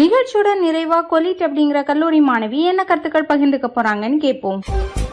நிகழ்ச்சியுடன் நிறைவா கொலிட் அப்படிங்கிற கல்லூரி மாணவி என்ன கருத்துக்கள் பகிர்ந்துக்க போறாங்கன்னு கேட்போம்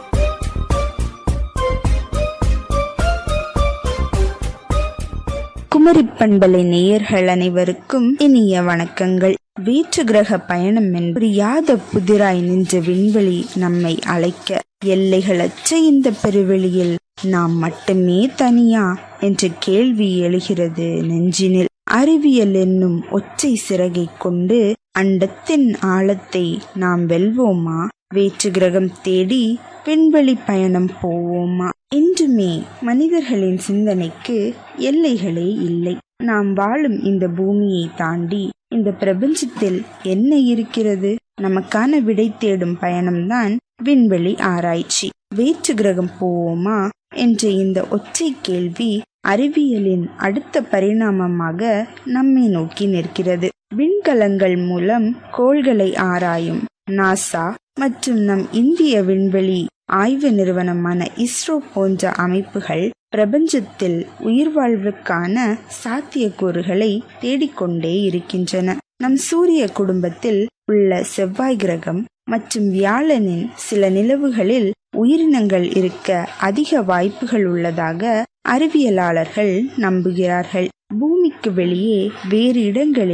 குமரி பண்பலை நேயர்கள் அனைவருக்கும் இனிய வணக்கங்கள் வேற்று கிரக பயணம் என்று யாத புதிராய் நின்ற விண்வெளி நம்மை அழைக்க எல்லைகளற்ற இந்த பெருவெளியில் நாம் மட்டுமே தனியா என்ற கேள்வி எழுகிறது நெஞ்சினில் அறிவியல் என்னும் ஒற்றை சிறகை கொண்டு அண்டத்தின் ஆழத்தை நாம் வெல்வோமா வேற்று கிரகம் தேடி விண்வெளி பயணம் போவோமா என்றுமே மனிதர்களின் சிந்தனைக்கு எல்லைகளே இல்லை நாம் வாழும் இந்த பூமியை தாண்டி இந்த பிரபஞ்சத்தில் என்ன இருக்கிறது நமக்கான விடை தேடும் பயணம்தான் விண்வெளி ஆராய்ச்சி வேற்று கிரகம் போவோமா என்ற இந்த ஒற்றை கேள்வி அறிவியலின் அடுத்த பரிணாமமாக நம்மை நோக்கி நிற்கிறது விண்கலங்கள் மூலம் கோள்களை ஆராயும் நாசா மற்றும் நம் இந்திய விண்வெளி ஆய்வு நிறுவனமான இஸ்ரோ போன்ற அமைப்புகள் பிரபஞ்சத்தில் உயிர் வாழ்வுக்கான சாத்தியக்கூறுகளை தேடிக்கொண்டே இருக்கின்றன நம் சூரிய குடும்பத்தில் உள்ள செவ்வாய் கிரகம் மற்றும் வியாழனின் சில நிலவுகளில் உயிரினங்கள் இருக்க அதிக வாய்ப்புகள் உள்ளதாக அறிவியலாளர்கள் நம்புகிறார்கள் பூமிக்கு வெளியே வேறு இடங்களில்